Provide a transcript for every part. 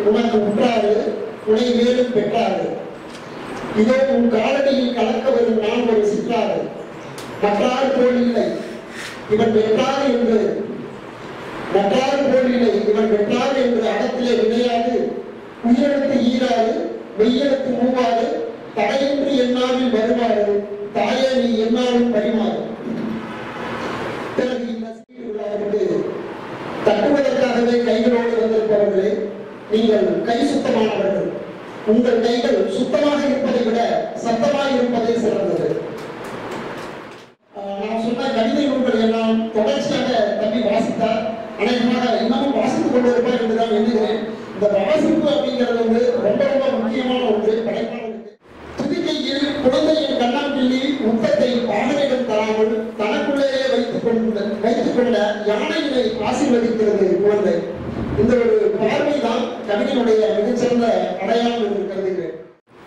உனக்கு உற்றாரு உனை மேலும் பெற்றாரு இதோ உன் காலடியில் கலக்க வரும் நான் ஒரு சிற்றாரு மற்றாறு போல் இல்லை இவன் பெற்றார் என்று மற்றாறு போல் இல்லை இவன் பெற்றார் என்று அகத்திலே விளையாது உயிரெழுத்து ஈராறு மெய்யெழுத்து மூவாறு தடையின்றி எண்ணாவில் வருமாறு தாயே நீ எண்ணாவில் பரிமாறு பிறகு இந்த சீர் விழாவிற்கு தட்டுவதற்காகவே கைகளோடு வந்திருப்பவர்களே நீங்கள் கை சுத்தமானவர்கள் உங்கள் கைகள் சுத்தமாக இருப்பதை விட சத்தமாக இருப்பதே சிறந்தது ஆஹ் நான் சொன்ன கவிதை நூல்கள் எல்லாம் தொடர்ச்சியாக தம்பி வாசித்தார் அநேகமாக இன்னமும் வாசித்துக் கொண்டிருப்பார் என்றுதான் எண்ணுகிறேன் இந்த வாசிப்பு அப்படிங்கிறது வந்து ரொம்ப ரொம்ப முக்கியமான ஒன்று படைப்பாளருக்கு புதுக்கையில் குழந்தையின் கண்ணம் கிள்ளி முத்தத்தை பாடலிடம் தராமல் தனக்குள்ளேயே வைத்துக் கொண்ட வைத்துக் கொண்ட யானையினை ஆசீர்வதிக்கிறது குழந்தை இந்த ஒரு பார்வைதான் கவிஞனுடைய மிகச்சிறந்த அடையாளம் என்று கருதுகிறேன்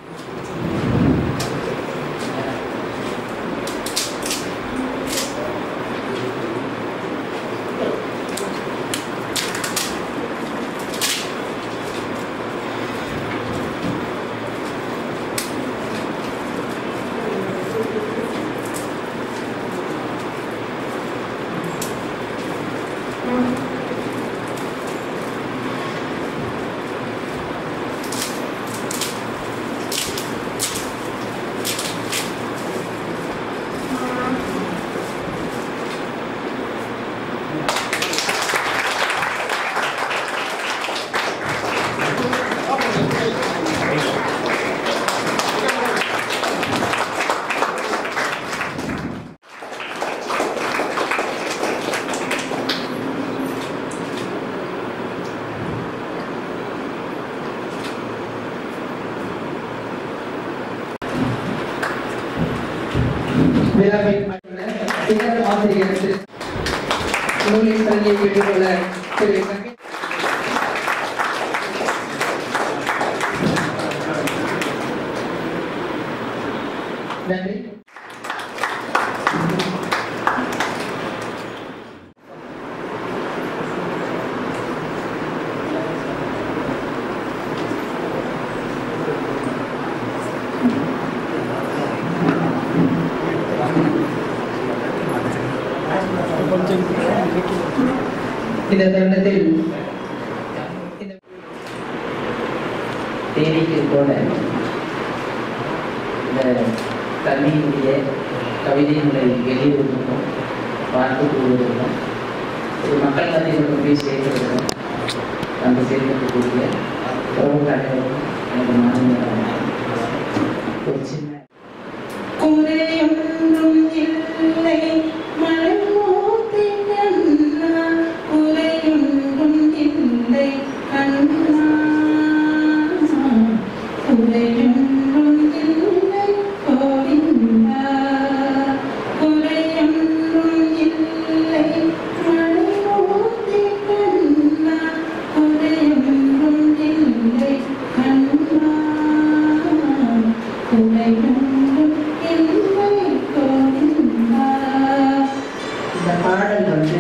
விழாவை மற்ற சிறந்த ஆசிரியர் திரு நூலின் பிரதியை பெற்றுள்ள திரு வெங்கட் நன்றி இந்த தருணத்தில் இந்த தேனிக்கு போல இந்த கல்வியினுடைய கவிதைகளை வெளியிடுவதற்கும் பார்த்து கூறுவதற்கும் ஒரு மக்கள் கதைகளுக்கு போய் சேர்க்கிறதுக்கும் அந்த சேர்க்கக்கூடிய உறவு அனைவரும் எனக்கு மாநில ஒரு சின்ன குறையொன்றும் இல்லை மலைமூர்த்தி கண்ணா குறையொன்றும் இல்லை கண்ணா குறையொன்றும் இல்லை கோவிந்தா குறையொன்றும் இல்லை மலைமூர்த்தி கண்ணா குறையொன்றும் இல்லை கண்ணா குறையொன்றும் இல்லை கோவிந்தா இந்த பாடல் வந்து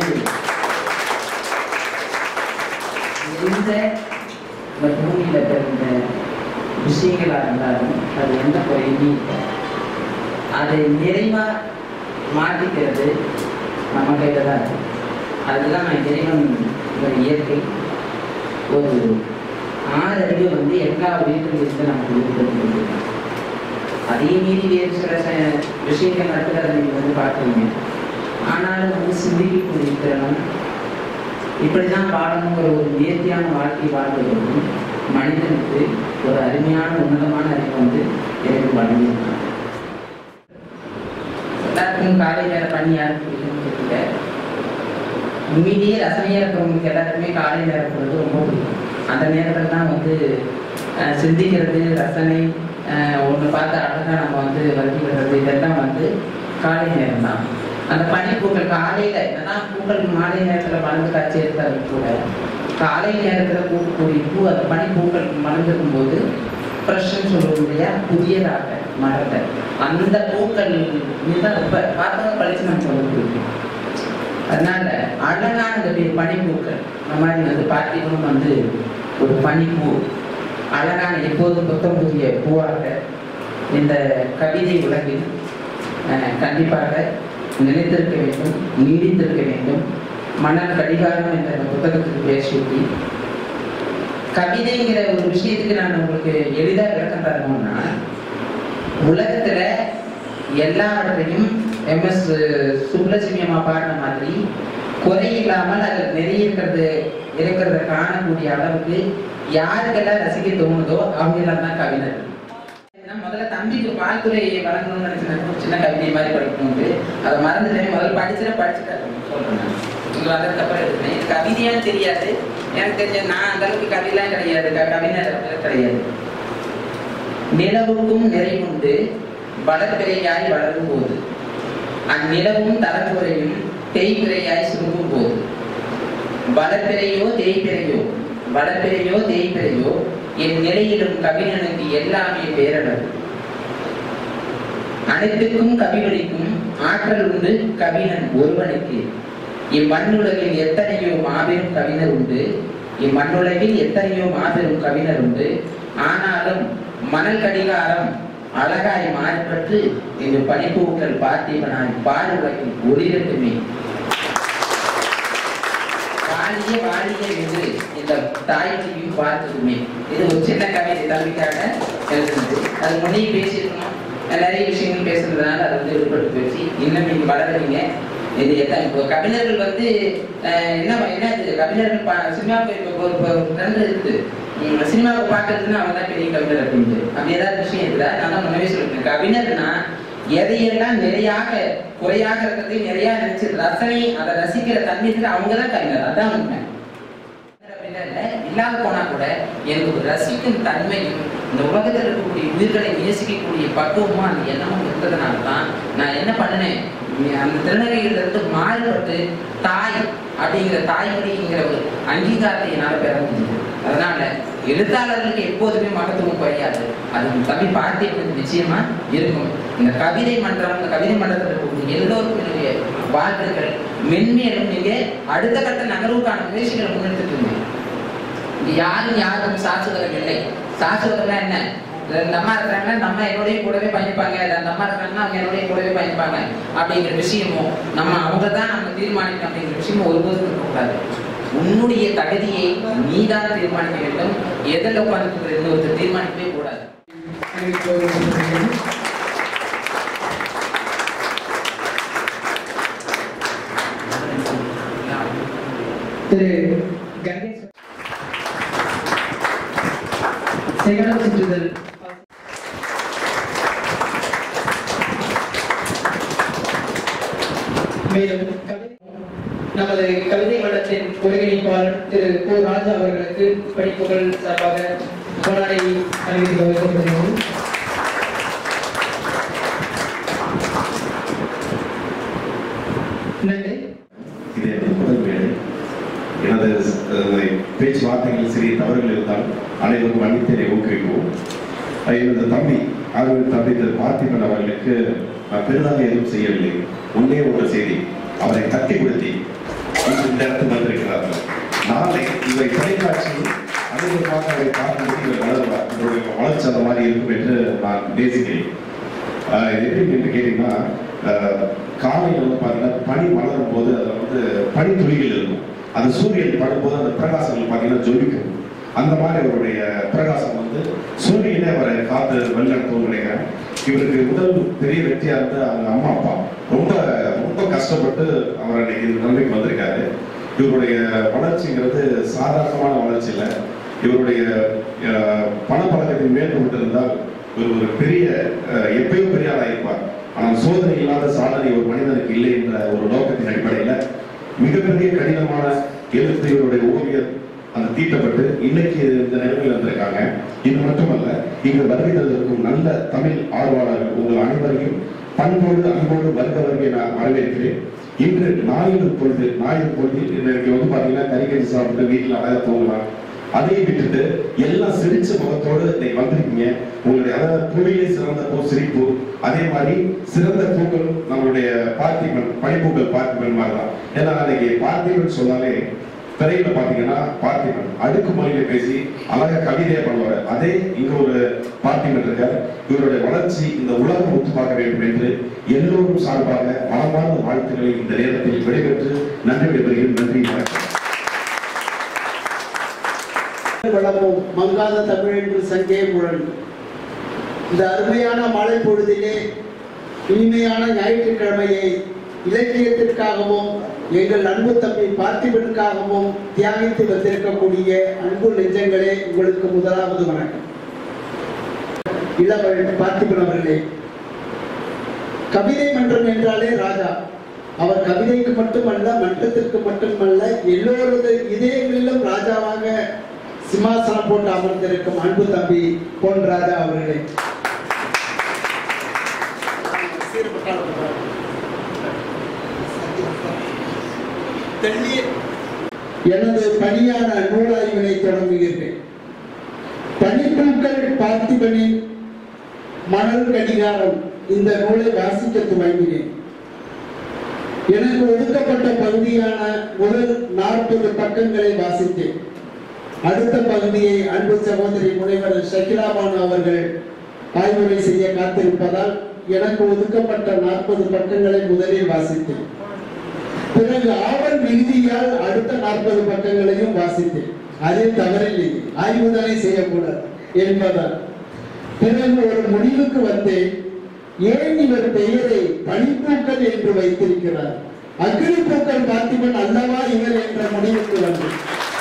எந்த இந்த பூமியில் பிறந்த விஷயங்களாக இருந்தாலும் அது எந்த குறையுமே இல்லை அதை நிறைவாக மாற்றிக்கிறது நம்ம கையில் தான் இருக்கு அதுதான் இறைவன் ஒரு இயற்கை ஒரு ஆறறிவு வந்து எல்லா வீட்டிலும் இருந்து நமக்கு இருக்கிறது அதே மீறி வேறு சில ச- விஷயங்கள் நடக்கிறத நீங்கள் வந்து பார்க்குறீங்க ஆனாலும் வந்து சிந்திக்கக்கூடிய திறனும் இப்படிதான் வாழணுங்கிற ஒரு நேர்த்தியான வாழ்க்கை வாழ்வதற்கும் மனிதனுக்கு ஒரு அருமையான உன்னதமான அறிவு வந்து எனக்கு வழங்கியிருக்காங்க எல்லாருக்கும் காலை நேர பணி யாருக்கு பிடிக்கும்னு தெரியல உண்மையிலேயே ரசனையாக இருக்கிறவங்களுக்கு எல்லாருக்குமே காலை நேரம் பொழுது ரொம்ப பிடிக்கும் அந்த நேரத்தில் தான் வந்து அஹ், சிந்திக்கிறது ரசனை ஒன்று பார்த்து அழகாக நம்ம வந்து வருகி விடுறது இதெல்லாம் வந்து காலை நேரம் தான் அந்த பனிப்பூக்கள் காலையில் என்னதான் பூக்கள் மாலை நேரத்தில் மலர்ந்து காட்சி எடுத்தாலும் கூட காலை நேரத்தில் பூக்கக்கூடிய பூ அந்த பனிப்பூக்கள் மலர்ந்திருக்கும் போது ஃப்ரெஷ்ன்னு சொல்லுவோம் இல்லையா புதியதாக மலர்ந்த அந்த பூக்கள் இதுதான் இப்போ பார்த்தவங்க பழிச்சு நம்ம சொல்ல பிடிக்கும் அதனால அழகான இந்த பி- பனிப்பூக்கள் இந்த மாதிரி வந்து பார்த்திகளும் வந்து ஒரு பனிப்பூ அழகான எப்போதும் புத்தம் புதிய பூவாக இந்த கவிதை உலகில் அஹ், கண்டிப்பாக நிலைத்திருக்க வேண்டும் நீடித்திருக்க வேண்டும் மணல் கடிகாரம் என்ற இந்த புத்தகத்துக்கு பெயர் சூட்டி கவிதைங்கிற ஒரு விஷயத்துக்கு நான் உங்களுக்கு எளிதாக விளக்கம் தரணும்னா உலகத்துல எல்லாவற்றையும் எம்எஸ் சுப்லட்சுமி அம்மா பாடின மாதிரி குறை இல்லாமல் அதில் நிறைய இருக்கிறது இருக்கிறத காணக்கூடிய அளவுக்கு யாருக்கெல்லாம் ரசிக்க தோணுதோ அவங்க எல்லாம் தான் கவிஞர்கள் நான் முதல்ல தம்பிக்கு வாழ்த்துறை வழங்கணும்னு நினைச்சேன் ஒரு சின்ன கவிதை மாதிரி படிக்கணும்னு அதை மறந்துட்டேன் முதல்ல படிச்சுட்டு படிச்சுட்டு சொல்றேன் நான். உங்களுக்கு அதற்கப்புறம் எடுத்தேன் இது கவிதையான்னு தெரியாது எனக்கு தெரிஞ்ச நான் அந்த அளவுக்கு கவிதைலாம் கிடையாது க- கவிஞர் அளவுக்கு கிடையாது நிலவுக்கும் நிறைவுண்டு வளர்பிறையாய் வளரும் போது அந்நிலவும் தலைமுறையும் தேய்பிறையாய் சுருங்கும் போது வளர்பிறையோ தேய்பிறையோ வளர்பிறையோ தேய்பிறையோ என் நிலையிலும் கவிஞனுக்கு எல்லாமே பேரளவு அனைத்துக்கும் கவிவழிக்கும் ஆற்றல் உண்டு கவிஞன் ஒருவனுக்கு இம்மண்ணுலகில் எத்தனையோ மாபெரும் கவிஞர் உண்டு இம்மண்ணுலகில் எத்தனையோ மாபெரும் கவிஞர் உண்டு ஆனாலும் மணல் கடிகாரம் அழகாய் மாறுபட்டு இந்த பனிப்பூக்கள் பார்த்தீவனாய் பாடுவதில் ஒளிரட்டுமே வாழிய வாழிய என்று இந்த தாய்மொழியும் பார்த்ததுமே இது ஒரு சின்ன கவிதை தம்பிக்காக எழுதுனது அது முன்னே பேசியிருக்கணும் நிறைய விஷயங்கள் பேசுறதுனால அது வந்து விடுபட்டு போச்சு இன்னும் நீங்க வளருவீங்க இது எத்தனை இப்போ கவிஞர்கள் வந்து அஹ், என்ன என்ன இது கவிஞர்கள் பா- சினிமாவுக்கு இப்போ ஒரு ஒரு ட்ரெண்ட் இருக்குது உம், சினிமாவை பார்க்கறதுன்னா அவன் தான் பெரிய கவிஞர் அப்படின்ட்டு அப்படி ஏதாவது விஷயம் இருக்குதா நான் தான் முன்னவே சொல்லிட்டேன் கவிஞர்னா எதையெல்லாம் நிறையாக குறையாக இருக்கிறது நிறைய நினைச்சு ரசனை அதை ரசிக்கிற தன்மை இருக்கிற அவங்க தான் கவிஞர் அதான் உண்மை அப்படின்னா இல்ல, இல்லாத போனா கூட எனக்கு ஒரு ரசிக்கும் தன்மையும் இந்த உலகத்தில் இருக்கக்கூடிய உயிர்களை நேசிக்கக்கூடிய பக்குவமும் அந்த எண்ணமும் இருந்ததுனால தான் நான் என்ன பண்ணினேன் நீ- அந்த திருநங்கையில இருந்து மாறுபட்டு தாய் அப்படிங்கிற தாய்மொழிங்கிற ஒரு அங்கீகாரத்தை என்னால் பெற முடியுது அதனால எழுத்தாளர்களுக்கு எப்போதுமே மகத்துவம் குறையாது அது தமிழ் பார்த்திபனுக்கு நிச்சயமா இருக்கும் இந்த கவிதை மன்றம் இந்த கவிதை மன்றத்தில் இருக்கக்கூடிய எல்லோருக்கும் என்னுடைய வாழ்த்துக்கள் மென்மேலும் நீங்க அடுத்த கட்ட நகர்வுக்கான முயற்சிகளை முன்னெடுத்துட்டு இங்க யாரும் யாரும் சாசுவதம் இல்லை சாசுவதம்னா என்ன இந்த அம்மா இருக்கிறாங்கன்னா இந்த அம்மா என்னுடைய கூடவே பயணிப்பாங்க அந்த அம்மா இருக்கிறாங்கன்னா அவங்க என்னுடைய கூடவே பயணிப்பாங்க அப்படிங்கிற விஷயமும் நம்ம அவங்க தான் நம்ம தீர்மானிக்கணும் அப்படிங்கிற விஷயமும் ஒருபோதும் இருக்கக்கூடாது உன்னுடைய தகுதியை நீ தான் தீர்மானிக்க வேண்டும் எதில் உட்கார்ந்து இன்னொருத்தர் தீர்மானிக்கவே கூடாது அறிவிப்பு வருகிறது. திரு கணேஷ் சிகரம் சுற்றுதல் மேலும் கவிதை- நமது கவிதை மன்றத்தின் ஒருங்கிணைப்பாளர் திரு கோ ராஜா அவர்களுக்கு படிப்புகள் சார்பாக கொண்டாடி அறிவித்து வைக்கப்படுகிறது நன்றி இது எனது முதல் மேடை எனது அஹ், பேச்சுவார்த்தைகளில் சிறிய தவறுகள் இருந்தால் அனைவரும் மன்னித்தனை ஊக்குவிக்கவும் அஹ், எனது தம்பி ஆர்வல் தம்பி திரு பார்த்திபன் அவர்களுக்கு நான் பெரிதாக எதுவும் செய்யவில்லை ஒன்றே ஒரு செய்தி அவரை தட்டி கொடுத்தி இன்று இந்த இடத்துக்கு வந்திருக்கிறார்கள் நாளை இவை தொலைக்காட்சியில் அனைவருமாக அவரை பார்க்கும்போது இவர் வளருவார் இவருடைய வளர்ச்சி அந்த மாதிரி இருக்கும் என்று நான் நேசிக்கிறேன் ஆஹ் இது எப்படி என்று கேட்டீங்கன்னா ஆஹ் காலையில வந்து பாத்தீங்கன்னா பனி மலரும் போது அதுல வந்து பனி துளிகள் இருக்கும் அது சூரியன் படும்போது அந்த பிரகாசங்கள் பாத்தீங்கன்னா ஜொலிக்கும் அந்த மாதிரி அவருடைய பிரகாசம் வந்து சூரியனே அவரை காத்து வெள்ளெடுத்தோம்னு நினைக்கிறேன் இவருக்கு முதல் பெரிய வெற்றியா இருந்து அவங்க அம்மா அப்பா ரொம்ப ரொம்ப கஷ்டப்பட்டு அவர் அன்னைக்கு இந்த நிலைமைக்கு வந்திருக்காரு இவருடைய வளர்ச்சிங்கிறது சாதாரணமான வளர்ச்சி இல்லை இவருடைய அஹ், பணப்பழக்கத்தின் மேற்கொண்டு இருந்தால் ஒரு ஒரு பெரிய அஹ், எப்பயோ பெரிய ஆளா இருப்பார் ஆனால் சோதனை இல்லாத சாதனை ஒரு மனிதனுக்கு இல்லை என்ற ஒரு நோக்கத்தின் அடிப்படையில மிகப்பெரிய கடினமான எழுத்து இவருடைய ஓவியர் அந்த தீட்டப்பட்டு இன்னைக்கு இந்த நிலைமையில் வந்திருக்காங்க இது மட்டுமல்ல இங்கு வருகை தந்திருக்கும் நல்ல தமிழ் ஆர்வலர்கள் உங்கள் அனைவரையும் பண்போடு அன்போடு வருக வருகை நான் வரவேற்கிறேன் இன்று ஞாயிறு பொழுது ஞாயிறு பொழுது இன்னைக்கு வந்து பாத்தீங்கன்னா கறிக்கறி சாப்பிட்டு வீட்டில் அழகாக தூங்கலாம் அதையும் விட்டுட்டு எல்லாம் சிரிச்ச முகத்தோடு இன்னைக்கு வந்திருக்கீங்க உங்களுடைய அதாவது பூவிலே சிறந்த பூ சிரிப்பு அதே மாதிரி சிறந்த பூக்கள் நம்மளுடைய பார்த்திபன் பனிப்பூக்கள் பார்த்திபன் மாதிரி தான் ஏன்னா அன்னைக்கு பார்த்திபன் சொன்னாலே திரையில பாத்தீங்கன்னா பார்த்திபன் அடுக்குமுறையில பேசி அழகா கவிதையா பண்ணுவாரு அதே இங்க ஒரு பார்த்திபன் இருக்கார் இவருடைய வளர்ச்சி இந்த உலகம் ஒத்து பார்க்க வேண்டும் என்று எல்லோரும் சார்பாக மனமார்ந்த வாழ்த்துக்களை இந்த நேரத்தில் விடைபெற்று நன்றி விடைபெறுகிறேன் நன்றி வணக்கம் வளமும் மங்காத தமிழ் என்று சங்கே முழங்கு இந்த அருமையான மழை பொழுதிலே இனிமையான ஞாயிற்றுக்கிழமையை இலக்கியத்திற்காகவும் எங்கள் அன்பு தம்பி பார்த்திபனுக்காகவும் தியாகித்து வந்திருக்கக்கூடிய அன்பு நெஞ்சங்களே உங்களுக்கு முதலாவது வணக்கம் இளவல் பார்த்திபன் அவர்களே கவிதை மன்றம் என்றாலே ராஜா அவர் கவிதைக்கு மட்டுமல்ல மன்றத்திற்கு மட்டுமல்ல எல்லோரது இதயங்களிலும் ராஜாவாக சிம்மாசனம் போட்டு அமர்ந்திருக்கும் அன்பு தம்பி பொன் ராஜா அவர்களே எனது பணியான நூலாய்வினை தொடங்குகிறேன் பனிப்பூக்கள் பார்த்திபனின் மணல் கடிகாரம் இந்த நூலை வாசிக்க துவங்கினேன் எனக்கு ஒதுக்கப்பட்ட பகுதியான முதல் நாற்பது பக்கங்களை வாசித்தேன் அடுத்த பகுதியை அன்பு சகோதரி முனைவர் ஷக்கிலாபானு அவர்கள் ஆய்வுரை செய்ய காத்திருப்பதால் எனக்கு ஒதுக்கப்பட்ட நாற்பது பக்கங்களை முதலில் வாசித்தேன் பிறகு ஆவல் மிகுதியால் அடுத்த நாற்பது பக்கங்களையும் வாசித்தேன் அதில் தவறில்லை ஆய்வுதானே செய்யக்கூடாது என்பதால் பிறகு ஒரு முடிவுக்கு வந்தேன் ஏன் இவர் பெயரை பனிப்பூக்கள் என்று வைத்திருக்கிறார் அக்னி பூக்கள் பார்த்திபன் அல்லவா இவர் என்ற முடிவுக்கு வந்தேன்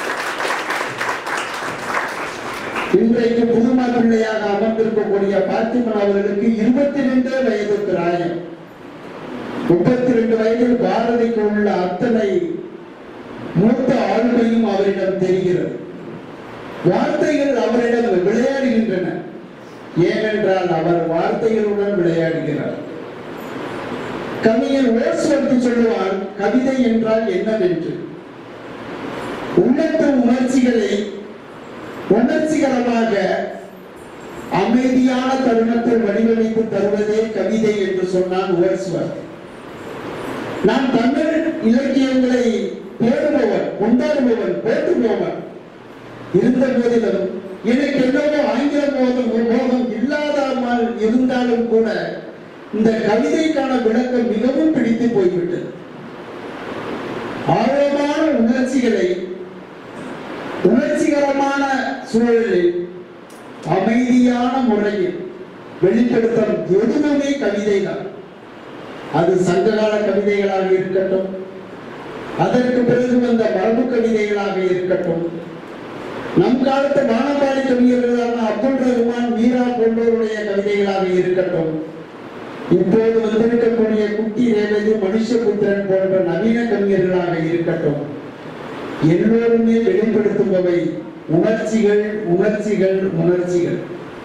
இன்றைக்கு புதுமா பிள்ளையாக அமர்ந்திருக்கக்கூடிய பார்த்திபன் அவர்களுக்கு இருபத்தி ரெண்டு வயது பிராயம் முப்பத்தி ரெண்டு வயதில் பாரதிக்கு உள்ள அத்தனை மூத்த ஆளுமையும் அவரிடம் தெரிகிறது வார்த்தைகள் அவரிடம் விளையாடுகின்றன ஏனென்றால் அவர் வார்த்தைகளுடன் விளையாடுகிறார் கவிஞர் ஓர்ஸ்வர்த்தி சொல்லுவான் கவிதை என்றால் என்னவென்று உள்ளத்து உணர்ச்சிகளை உணர்ச்சிகரமாக அமைதியான தருணத்தில் வடிவமைத்து தருவதே கவிதை என்று சொன்னான் ஓர்ஸ்வர்த் நான் தமிழ் இலக்கியங்களை தேடுபவன் கொண்டாடுபவன் போற்றுபவன் இருந்த போதிலும் எனக்கு என்னவோ ஆங்கில மோதம் மோகம் இல்லாதாமல் இருந்தாலும் கூட இந்த கவிதைக்கான விளக்கம் மிகவும் பிடித்து போய்விட்டது ஆழமான உணர்ச்சிகளை உணர்ச்சிகரமான சூழலில் அமைதியான முறையில் வெளிப்படுத்தும் எதுவுமே கவிதை தான் அது சங்ககால கவிதைகளாக இருக்கட்டும் அதற்கு பிறகு வந்த மரபு கவிதைகளாக இருக்கட்டும் நம் காலத்து வானபாடி கவிஞர்களான அப்துல் ரஹ்மான் மீரா போன்றோருடைய கவிதைகளாக இருக்கட்டும் இப்போது வந்திருக்கக்கூடிய குட்டி ரேவதி மனுஷபுத்திரன் போன்ற நவீன கவிஞர்களாக இருக்கட்டும் எல்லோருமே வெளிப்படுத்துபவை உணர்ச்சிகள் உணர்ச்சிகள் உணர்ச்சிகள்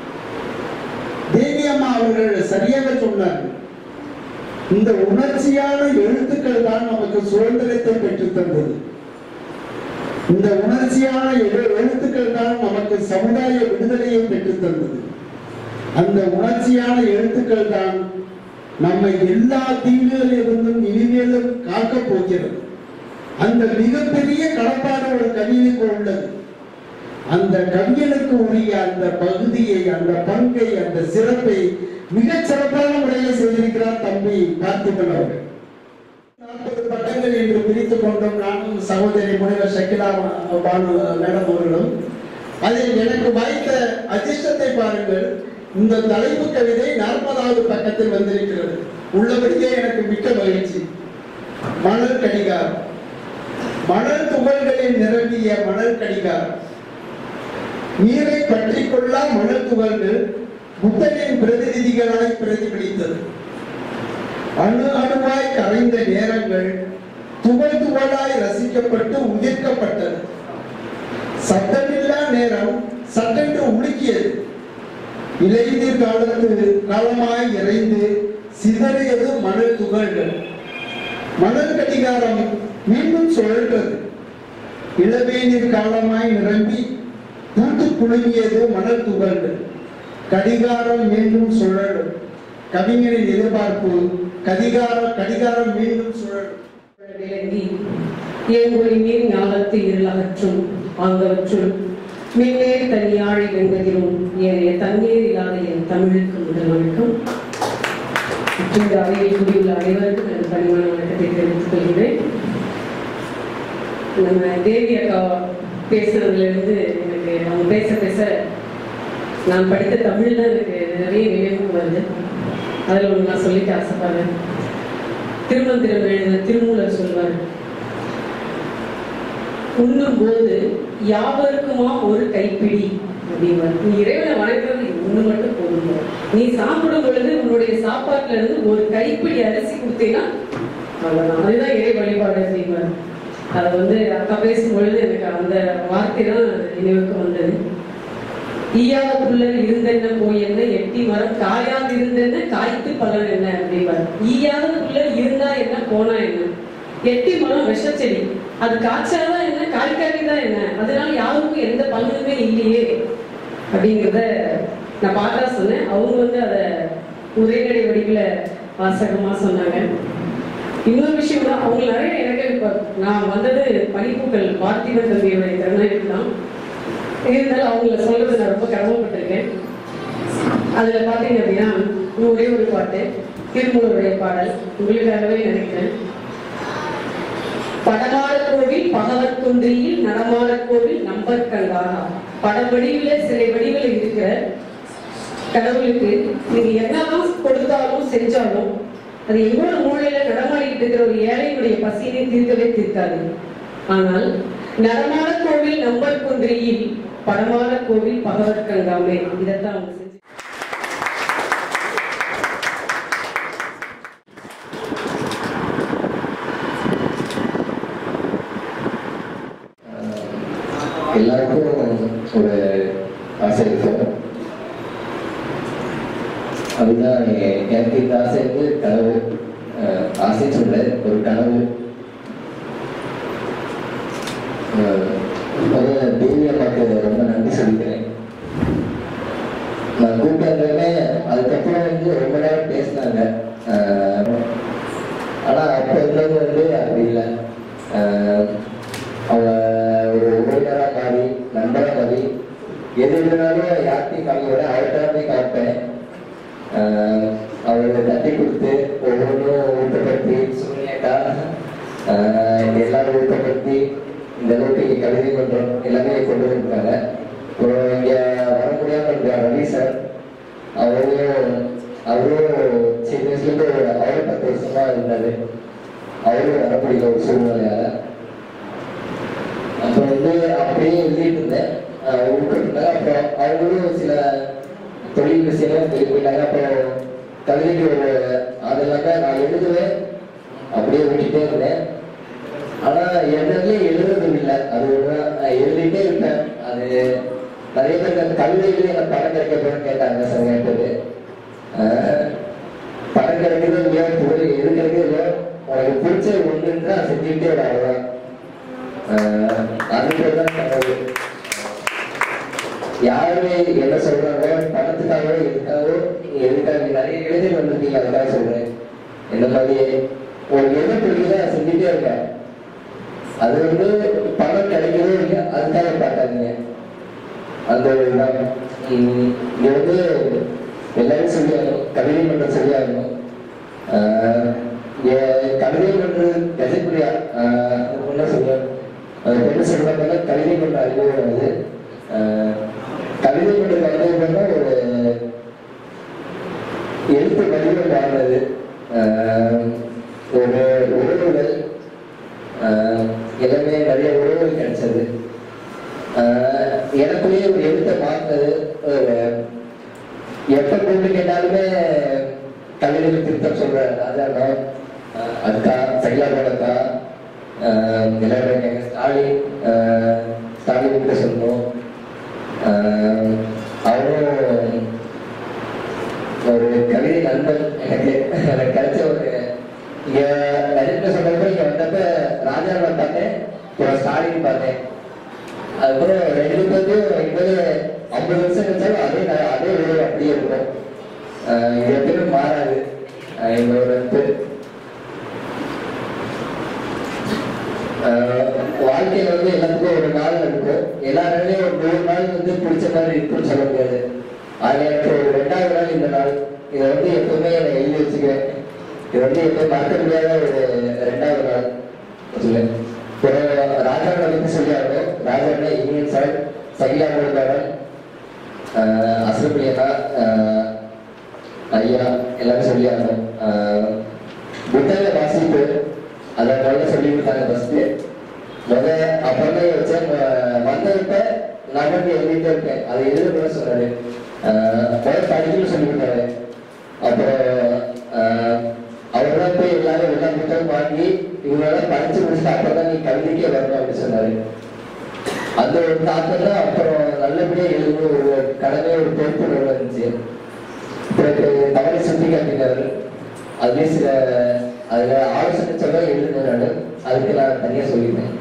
தேவி அம்மா அவர்கள் சரியாக சொன்னார்கள் இந்த உணர்ச்சியான எழுத்துக்கள் தான் நமக்கு சுதந்திரத்தை பெற்றுத் தந்தது இந்த உணர்ச்சியான எழு- எழுத்துக்கள் தான் நமக்கு சமுதாய விடுதலையை பெற்றுத் தந்தது அந்த உணர்ச்சியான எழுத்துக்கள் தான் நம்மை எல்லா தீங்குகளிலிருந்தும் இனிமேலும் காக்கப் போகிறது அந்த மிகப்பெரிய கடப்பாடு ஒரு கவிஞனுக்கு உள்ளது அந்த கவிஞனுக்கு உரிய அந்த பகுதியை அந்த பங்கை அந்த சிறப்பை மிகச் சிறப்பான முறையில் செய்திருக்கிறார் தம்பி பார்த்திபன் அவர்கள் நாற்பது பட்டங்கள் என்று பிரித்துக் கொண்டோம் நானும் சகோதரி முனைவர் ஷக்கிலா பானு மேடம் அவர்களும் அதில் எனக்கு வாய்த்த அதிர்ஷ்டத்தை பாருங்கள் இந்த தலைப்பு கவிதை நாற்பதாவது பக்கத்தில் வந்திருக்கிறது உள்ளபடியே எனக்கு மிக்க மகிழ்ச்சி மணல் கடிகாரம் மணல் துகள்களில் நிரம்பிய மணல் கடிகாரம் நீரை பற்றிக் கொள்ளா மணல் துகள்கள் புத்தனின் பிரதிநிதிகளாய் பிரதிபலித்தது அணு அணுவாய் கரைந்த நேரங்கள் துகள் துகளாய் ரசிக்கப்பட்டு உதிர்க்கப்பட்டது சத்தமில்லா நேரம் சட்டென்று உலுக்கியது இலைநீர் காலத்து காலமாய் இறைந்து சிதறியது மணல் துகள்கள் மணல் கடிகாரம் மீண்டும் சுழன்றது இளவேநீர் காலமாய் நிரம்பி பூத்து குலுங்கியது மணல் துகள்கள் கடிகாரம் மீண்டும் சுழலும் கவிஞரின் எதிர்பார்ப்பு கடிகாரம் கடிகாரம் மீண்டும் சுழலும் விளங்கி ஏங்கொழி நீர் ஞாலத்து இருளகற்றும் ஆங்கவற்றுள் மின்னேர் தனியாழி வெண்பகிறோம் ஏனைய தண்ணீர் இல்லாத என் தமிழுக்கு முதல் வணக்கம் இந்த அவையில் கூடியுள்ள அனைவருக்கும் எனது பணிவான வணக்கத்தை தெரிவித்துக் கொள்கிறேன் நம்ம தேவி அக்கா பேசுறதுல இருந்து எனக்கு அவங்க பேச பேச நான் படித்த தமிழ் தான் எனக்கு நிறைய நினைவுக்கு வருது அதில் ஒன்று நான் சொல்லிக்க ஆசைப்படுறேன் திருமந்திரம் எழுதின திருமூலர் சொல்வார் உண்ணும் போது யாவருக்குமா ஒரு கைப்பிடி அப்படின்வார் நீ இறைவனை வணங்குறது ஒண்ணு மட்டும் போதும் நீ சாப்பிடும் பொழுது உன்னுடைய சாப்பாட்டுல இருந்து ஒரு கைப்பிடி அரிசி கொடுத்தீங்கன்னா அவ்வளவுதான் அதுதான் இறை வழிபாடு அப்படின்வார் அதை வந்து அக்கா பேசும் பொழுது எனக்கு அந்த வார்த்தை தான் நினைவுக்கு வந்தது ஈயாத புல்லர் இருந்தென்ன போய் என்ன எட்டி மரம் காயாது இருந்தென்ன காய்த்து பலன் என்ன அப்படிம்பார் ஈயாத புல்லர் இருந்தா என்ன போனா என்ன எட்டி மரம் விஷச்செடி அது காய்ச்சாதான் என்ன காய்க்காதான் என்ன அதனால யாருக்கும் எந்த பலனுமே இல்லையே அப்படிங்கிறத நான் பார்த்தா சொன்னேன் அவங்க வந்து அதை உரைநடை வடிவில் வாசகமா சொன்னாங்க இன்னொரு விஷயம் தான் அவங்க நிறைய எனக்கு இப்ப நான் வந்தது பனிப்பூக்கள் பார்த்திபன் தம்பியோடைய திறனாய்வு தான் இருந்தாலும் அவங்கள சொல்றது நான் ரொம்ப கடமைப்பட்டிருக்கேன் அதுல பாத்தீங்க அப்படின்னா இன்னும் ஒரே ஒரு பாட்டு திருமூலருடைய பாடல் உங்களுக்காகவே நினைக்கிறேன் படமாட கோவில் பகவத் குன்றியில் நடமாட கோவில் நம்பர் கண்டாரா பட வடிவில சிலை வடிவில் இருக்கிற கடவுளுக்கு நீங்க என்னதான் கொடுத்தாலும் செஞ்சாலும் அது எவ்வளவு மூலையில நடமாடிட்டு இருக்கிற ஒரு ஏழையுடைய பசியினை தீர்க்கவே தீர்க்காது ஆனால் நடமாட கோவில் நம்பர் குன்றியில் படமாட கோவில் பகவத் கங்காமே இதைத்தான் அவங்க செஞ்சு எல்லாருக்கும் ஒரு ஆசை இருக்கும் அதுதான் எ- எனக்கு இந்த ஆசை வந்து கனவு அஹ், ஆசை சொல்ல ஒரு கனவு அஹ், முதல்ல தேவி அம்மாக்கு ரொம்ப நன்றி சொல்லிக்கிறேன் நான் கூப்பிட்டதுமே அதுக்கப்புறம் வந்து ரொம்ப நேரம் பேசினாங்க அஹ், ஆனா அப்ப இருந்தவங்க வந்து அப்படி இல்லை அஹ், அவங்க ஒரு உறவினரா மாறி நண்பரா மாறி எது இருந்தாலும் யார்ட்டையும் காமியோட அவர்கிட்ட போய் காமிப்பேன் ஆஹ் அவர்களை தட்டி கொடுத்து ஒவ்வொன்றும் ஊக்கப்படுத்தி சூழ்நிலைக்கா எல்லாரும் ஊக்கப்படுத்தி இந்த அளவுக்கு இங்கே கவிதை மன்றம் எல்லாமே கொண்டு வந்திருக்காங்க அப்புறம் இங்கே வர முடியாம இருக்க ரவி சார் அவரும் அவரும் சின்ன வயசுலேருந்து அவரும் பத்து வருஷமா இருந்தாரு அவரும் வர முடியல ஒரு சூழ்நிலையால அப்புறம் வந்து அப்படியே எழுதிட்டு இருந்தேன் ஆஹ் ஊக்குவிட்டாங்க அப்புறம் அவங்களும் சில தொழில் விஷயமா சொல்லி போயிட்டாங்க அப்புறம் கவிதைக்கு ஒரு அது இல்லாம நான் எழுதுவேன் அப்படியே விட்டுட்டே இருந்தேன் ஆனா என்னதுலயே எழுதுறது இல்லை அது ஒண்ணு நான் எழுதிட்டே இருப்பேன் அது நிறைய பேர் அந்த கவிதைகளே எனக்கு படம் கிடைக்கப்படும் கேட்டாங்க சில கேட்டது ஆஹ் படம் கிடைக்கிறது இல்லையோ புகழ் எது கிடைக்கிறது இல்லையோ உனக்கு பிடிச்ச ஒண்ணுன்றா செஞ்சுக்கிட்டே வர அவ்வளவுதான் ஆஹ் அதுதான் கனவு யாருமே என்ன சொல்றாங்க பணத்துக்காகவோ எதுக்காகவோ எதுக்காக நிறைய இளைஞர் வந்திருக்கீங்க அதுக்காக சொல்றேன் இந்த மாதிரி ஒரு எது பிடிக்குதோ அதை செஞ்சுட்டே இருக்கேன் அது வந்து பணம் கிடைக்கவே இல்லை அதுக்காக பார்க்காதீங்க அந்த ஒரு இதுதான் உம் இங்க வந்து எல்லாரும் சொல்லியாகணும் கவிதை மன்றம் சொல்லியாகணும் ஆஹ் எ- கவிதை மன்றம் கதைப்புரியா ஒன்றா சொல்லுவேன் அது என்ன சொல்றாங்கன்னா கவிதை மன்ற அறிமுகம் அது ஆஹ் கவிதை மன்ற அறிமுகம்னா ஒரு எழுத்து வடிவம் வாழ்ந்தது ஆஹ் ஒரு உறவுகள் ஆஹ் எல்லாமே நிறைய உறவுகள் கிடைச்சது ஆஹ் எனக்குள்ளேயே ஒரு எழுத்தை மாற்றினது ஒரு எப்ப கூப்பிட்டு கேட்டாலுமே கவிதைகள் திருத்தம் சொல்ற ராஜா தான் ஆஹ் அக்கா சைலாபோட அக்கா ஆஹ் எல்லாரும் எங்க ஸ்டாலின் ஆஹ் ஸ்டாலின் கிட்ட சொன்னோம் ஆஹ் அவரும் ஒரு கவிதை நண்பன் எனக்கு எனக்கு கிடைச்ச ஒரு இங்க நடிப்பு சொன்னப்ப இங்க வந்தப்ப ராஜாவை பார்த்தேன் அப்புறம் ஸ்டாலின் பார்த்தேன் அதுக்கப்புறம் ரெண்டு பேருக்கும் இனிமேல் ஐம்பது வருஷம் கழிச்சாலும் அதே ந- அதே உறவு அப்படியே இருக்கும் ஆஹ் இது எப்பயுமே மாறாது ஆஹ் எங்களோட நட்பு ஆஹ் இதை வந்து எப்பவுமே நான் எழுதி வச்சுக்குவேன் இது வந்து எப்பவும் மறக்க முடியாத ஒரு ரெண்டாவது நாள் சொல்லு ஒரு ராஜாவை பற்றி சொல்லி ஆகணும் ராஜாவோட இனியன் சார் சகிலா மோகன் அசம்பிளியனா ஐயா எல்லாரும் சொல்லி ஆகணும் புத்தக வாசிப்பு அதை நல்லா சொல்லி கொடுத்தாங்க ஃபர்ஸ்ட் முத அப்புறமே வச்சேன் வந்தவிட்ட நான் வந்து எழுதிட்டே இருக்கேன் அதை எழுத கூட சொன்னாரு ஆஹ் முதல்ல படிக்கணும்னு சொல்லி கொடுத்தாரு அப்புறம் அவர் தான் போய் எல்லாரும் எல்லா புத்தகம் வாங்கி இவங்களெல்லாம் படிச்சு முடிச்சுட்டு அப்பதான் நீ கவிதைக்கே வரணும் அப்படின்னு சொன்னாரு அந்த ஒரு தாக்கம் தான் அப்புறம் நல்லபடியா எழுதணும் ஒரு கடமை ஒரு பொறுப்பு உணர்வு இருந்துச்சு பிறகு தவறை சுட்டி காட்டினாரு அதுலேயே சில அதுல ஆலோசனை சொல்ல எழுதுனேன் நான் அதுக்கு நான் தனியா சொல்லியிருந்தேன்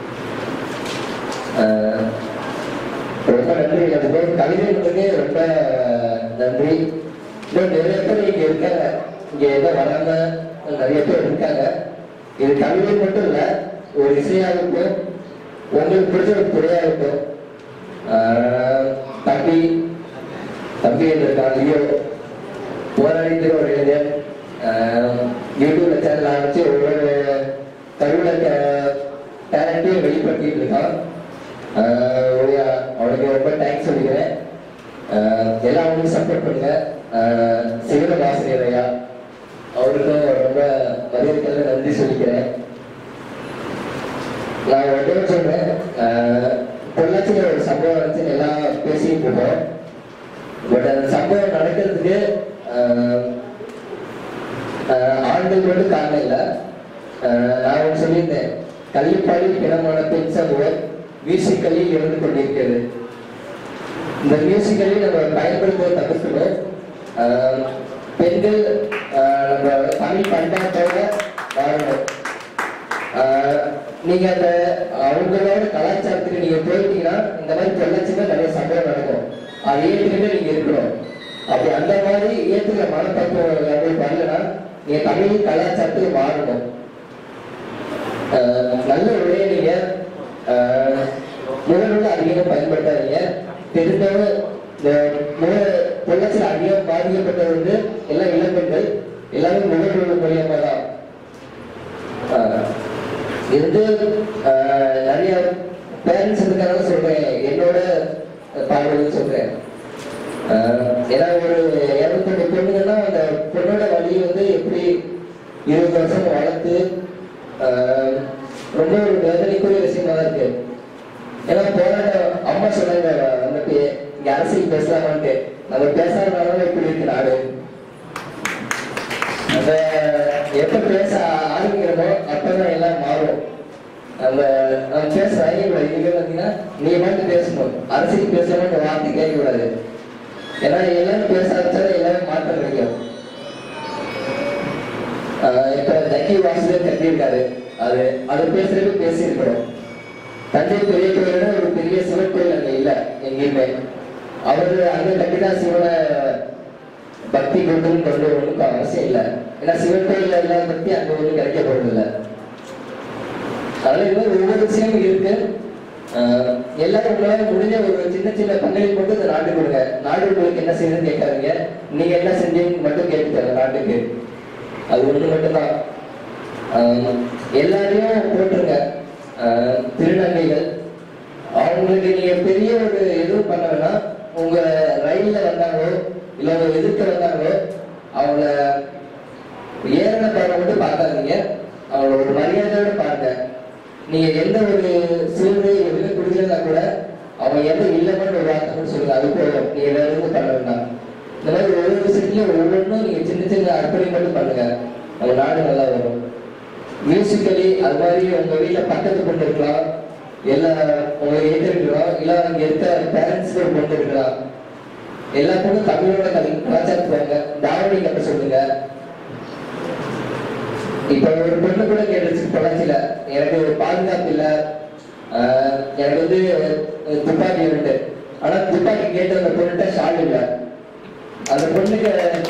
ஆஹ் ரொம்ப நன்றி அதுக்கு கவிதைகளுக்கு ரொம்ப நன்றி இன்னும் நிறைய பேர் இங்க இருக்காங்க இங்க என்ன வராம நிறைய பேர் இருக்காங்க இது கவிதை மட்டும் இல்ல ஒரு இசையாகட்டும் உங்களுக்கு பிடிச்ச ஒரு துறையாகட்டும் ஆஹ் தம்பி தம்பி இருக்கான் லியோ போராடிக்கிற ஒரு இளைஞன் ஆஹ் யூடியூப்ல சேனல் ஆரம்பிச்சு ஒவ்வொரு கருவில டேலண்ட்டையும் வெளிப்படுத்திட்டு இருக்கான் ஆஹ் ஒரு- அவனுக்கு ரொம்ப தேங்க்ஸ் சொல்லிக்கிறேன் ஆஹ் எல்லாம் அவனுக்கு சப்போர்ட் பண்ணுங்க ஆஹ் சிவன ஆசிரியர் ஐயா அவருக்கும் ரொம்ப மரியாதைக்கெல்லாம் நன்றி சொல்லிக்கிறேன் நான் ஒன்றே சொல்றேன் ஆஹ் பொள்ளாச்சியில் ஒரு சம்பவம் நடந்து எல்லாம் பேசிட்டு இருக்கோம் பட் அந்த சம்பவம் நடக்கிறதுக்கு ஆஹ் ஆஹ் ஆண்கள் மட்டும் காரணம் இல்லை ஆஹ் நான் ஒன்று சொல்லியிருந்தேன் கள்ளிப்பாடி பிணமான பெண் சமூகம் மியூசிக்கலில் இருந்து கொண்டிருக்கிறது இந்த மியூசிக்கலி நம்ம பயன்படுத்துவதை தவிர்க்கணும் ஆஹ் பெண்கள் ஆஹ் நம்ம தமிழ் பண்பாட்டோட வாழணும் ஆஹ் நீங்க அந்த அவங்களோட கலாச்சாரத்துக்கு நீங்க போயிட்டீங்கன்னா இந்த மாதிரி பொள்ளாச்சின்னா நிறைய சம்பவம் நடக்கும் அதை ஏற்றுக்கிட்டு நீங்க இருக்கணும் அப்படி அந்த மாதிரி ஏற்றுக்கிற மனப்பக்குவம் உங்களுக்கு வரலன்னா நீங்க தமிழ் கலாச்சாரத்துக்கு மாறணும் ஆஹ் நல்ல உரையை நீங்க ஆஹ் முகநூல் அதிகமாக பயன்படுத்தாதீங்க தெரிஞ்சவங்க இந்த முக பொள்ளாச்சியில் அதிகம் பாதிக்கப்பட்டது வந்து எல்லாம் இளம்பெண்கள் எல்லாமே முகநூல் மூலியமா தான் ஆஹ் இது வந்து ஆஹ் நிறைய பேரண்ட்ஸ் இருக்காங்க சொல்றேன் என்னோட பார்வையில் சொல்றேன் ஆஹ் ஏன்னா ஒரு இரநூத்தொண்டு பொண்ணுங்கன்னா அந்த பொண்ணோட வழி வந்து எப்படி இருபது வருஷம் வளர்த்து ஆஹ் ரொம்ப ஒரு வேதனைக்குரிய விஷயமா தான் இருக்கு ஏன்னா போராட்டம் அம்மா சொன்னாங்க வந்துட்டு இங்க அரசியல் பேசலாமான்ட்டு நம்ம பேசாதனால இப்படி இருக்கு நாடு நம்ம எப்ப பேச ஆரம்பிக்கிறோமோ அப்பதான் எல்லாம் மாறும் நம்ம நம்ம பேச அறியக்கூடாது இதுவே பார்த்தீங்கன்னா நீ மட்டும் பேசணும் அரசியல் பேசணும் இந்த வார்த்தை கேட்கக்கூடாது ஏன்னா எல்லாரும் பேச ஆரம்பிச்சாலும் எல்லாமே மாற்றம் கிடைக்கும் ஆஹ் இப்ப ஜக்கி வாசுதேவ் கட்டியிருக்காரு அது அது பேசுறதுக்கு பேசியிருக்கிறோம் தஞ்சை பெரிய கோயிலோட ஒரு பெரிய சிவன் கோயில் அங்க இல்ல எங்கேயுமே அவரு அங்க கட்டிதான் சிவனை பக்தி கொண்டு கொண்டு வரணும்னு அவசியம் இல்லை ஏன்னா சிவன் கோயில்ல இல்லாத பத்தி அங்க ஒன்றும் கிடைக்க போறது இல்லை அதனால இது மாதிரி ஒவ்வொரு விஷயமும் இருக்கு ஆஹ் எல்லாரும் உங்களால முடிஞ்ச ஒரு சின்ன சின்ன பங்களிப்பு மட்டும் இந்த நாட்டுக்கு கொடுங்க நாடு உங்களுக்கு என்ன செய்யுதுன்னு கேட்காதீங்க நீங்க என்ன செஞ்சீங்கன்னு மட்டும் கேட்டுக்காங்க நாட்டுக்கு அது ஒண்ணு மட்டும்தான் ஆஹ் எல்லாரையும் போட்டுருங்க ஆஹ் திருநங்கைகள் அவங்களுக்கு நீங்க பெரிய ஒரு எதுவும் பண்ண வேணாம் உங்க ரயில்ல வந்தாங்களோ இல்ல உங்க எதிர்க்க வந்தாங்களோ அவங்கள ஏறின பார்வை மட்டும் பார்க்காதீங்க அவங்கள ஒரு மரியாதையோட பாருங்க நீங்க எந்த ஒரு சூழ்நிலை எதுவுமே கொடுக்கலன்னா கூட அவங்க எந்த இல்லைன்னு ஒரு வார்த்தை மட்டும் சொல்லுங்க அது போதும் நீங்க வேற எதுவும் பண்ண வேண்டாம் இந்த மாதிரி ஒவ்வொரு விஷயத்துலயும் ஒவ்வொன்றும் நீங்க சின்ன சின்ன அர்ப்பணி மட்டும் பண்ணுங்க நம்ம நாடு நல்லா வரும் மியூசிக்கலி அது மாதிரி உங்க வீட்டுல பக்கத்து கொண்டு இருக்கலாம் இல்ல உங்க ஏற்று இருக்கலாம் இல்ல அங்க இருக்க பேரண்ட்ஸ் கொண்டு இருக்கலாம் எல்லா பொண்ணும் தமிழோட கலை கலாச்சாரத்துக்கு வாங்க தாவணி கட்ட சொல்லுங்க இப்ப ஒரு பொண்ணு கூட கேட்டுச்சு பொள்ளாச்சியில எனக்கு ஒரு பாதுகாப்பு இல்ல ஆஹ் எனக்கு வந்து அஹ், துப்பாக்கி உண்டு ஆனா துப்பாக்கி கேட்டு அந்த பொண்ணுகிட்ட ஷால் இல்ல அந்த பொண்ணுக்கு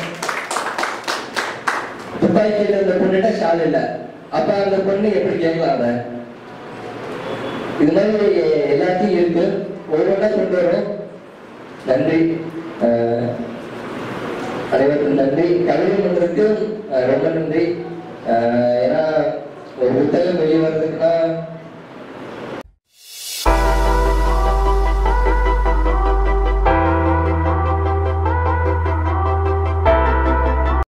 துப்பாக்கி கேட்டு அந்த பொண்ணுகிட்ட ஷால் இல்ல அப்ப அந்த பொண்ணு எப்படி கேட்கலாம் அதை இது மாதிரி எல்லாத்தையும் இருக்கு ஒவ்வொன்றா கொண்டு வரும் நன்றி ஆஹ் அனைவருக்கும் நன்றி கல்வி மன்றத்துக்கும் அஹ், ரொம்ப நன்றி அஹ், ஏன்னா ஒரு புத்தகம் வெளியே வர்றதுக்குன்னா